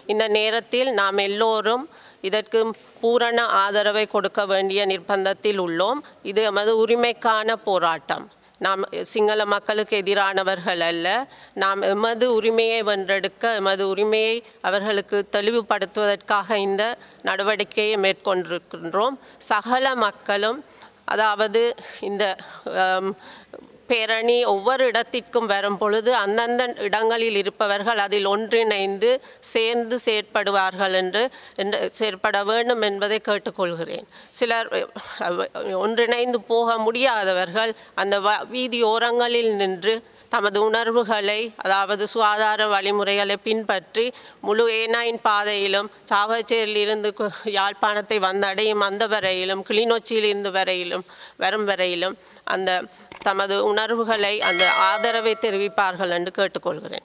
இந்த நேரத்தில் நாம் எல்லோரும் இதற்கு பூரண ஆதரவை கொடுக்க வேண்டிய நிர்பந்தத்தில் உள்ளோம் இது எமது உரிமைக்கான போராட்டம் நாம் சிங்கள மக்களுக்கு எதிரானவர்கள் அல்ல நாம் எமது உரிமையை வென்றெடுக்க எமது உரிமையை அவர்களுக்கு தெளிவுபடுத்துவதற்காக இந்த நடவடிக்கையை மேற்கொண்டிருக்கின்றோம் சகல மக்களும் அதாவது இந்த ஆம், பேரணி ஒவ்வொரு இடத்திற்கும் வரும் பொழுது அந்தந்த இடங்களில் இருப்பவர்கள் அதில் ஒன்றிணைந்து சேர்ந்து செயற்படுவார்கள் என்று என்று செயற்பட வேண்டும் என்பதை கேட்டுக்கொள்கிறேன் சிலர் அஹ், ஒன்றிணைந்து போக முடியாதவர்கள் அந்த வ- வீதி ஓரங்களில் நின்று தமது உணர்வுகளை அதாவது சுகாதார வழிமுறைகளை பின்பற்றி முழு ஏனாயின் பாதையிலும் சாவச்சேரியிலிருந்து கு- யாழ்ப்பாணத்தை வந்தடையும் அந்த வரையிலும் கிளிநொச்சியிலிருந்து வரையிலும் வரும் வரையிலும் அந்த தமது உணர்வுகளை அந்த ஆதரவை தெரிவிப்பார்கள் என்று கேட்டுக்கொள்கிறேன்